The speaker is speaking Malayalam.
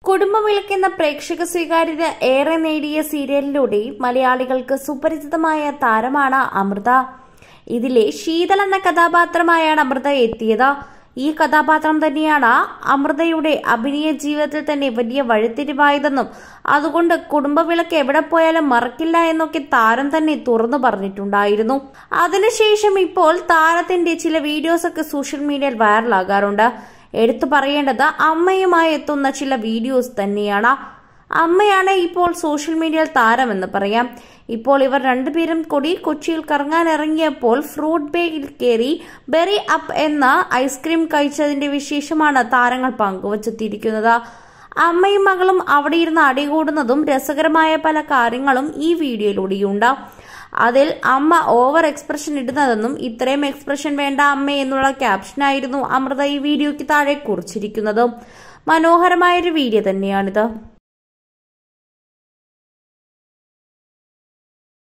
കുടുംബവിളക്ക് എന്ന പ്രേക്ഷക സ്വീകാര്യത ഏറെ നേടിയ സീരിയലിലൂടെ മലയാളികൾക്ക് സുപരിചിതമായ താരമാണ് അമൃത ഇതിലെ ശീതൾ എന്ന കഥാപാത്രമായാണ് അമൃത എത്തിയത് ഈ കഥാപാത്രം തന്നെയാണ് അമൃതയുടെ അഭിനയ ജീവിതത്തിൽ തന്നെ വലിയ വഴിത്തിരിവായതെന്നും അതുകൊണ്ട് കുടുംബവിളക്ക് എവിടെ പോയാലും മറക്കില്ല എന്നൊക്കെ താരം തന്നെ തുറന്നു പറഞ്ഞിട്ടുണ്ടായിരുന്നു അതിനുശേഷം ഇപ്പോൾ താരത്തിന്റെ ചില വീഡിയോസ് ഒക്കെ സോഷ്യൽ മീഡിയയിൽ വൈറലാകാറുണ്ട് എടുത്തു പറയേണ്ടത് അമ്മയുമായി എത്തുന്ന ചില വീഡിയോസ് തന്നെയാണ് അമ്മയാണ് ഇപ്പോൾ സോഷ്യൽ മീഡിയയിൽ താരമെന്ന് പറയാം ഇപ്പോൾ ഇവർ രണ്ടുപേരും കൂടി കൊച്ചിയിൽ കറങ്ങാൻ ഇറങ്ങിയപ്പോൾ ഫ്രൂട്ട് ബേയിൽ കയറി ബെറി അപ്പ് എന്ന ഐസ്ക്രീം കഴിച്ചതിന്റെ വിശേഷമാണ് താരങ്ങൾ പങ്കുവച്ചെത്തിയിരിക്കുന്നത് അമ്മയും മകളും അവിടെ ഇരുന്ന് അടികൂടുന്നതും രസകരമായ പല കാര്യങ്ങളും ഈ വീഡിയോയിലൂടെയുണ്ട് അതിൽ അമ്മ ഓവർ എക്സ്പ്രഷൻ ഇടുന്നതെന്നും ഇത്രയും എക്സ്പ്രഷൻ വേണ്ട അമ്മ എന്നുള്ള ക്യാപ്ഷനായിരുന്നു അമൃത ഈ വീഡിയോയ്ക്ക് താഴെ കുറിച്ചിരിക്കുന്നത് മനോഹരമായൊരു വീഡിയോ തന്നെയാണിത്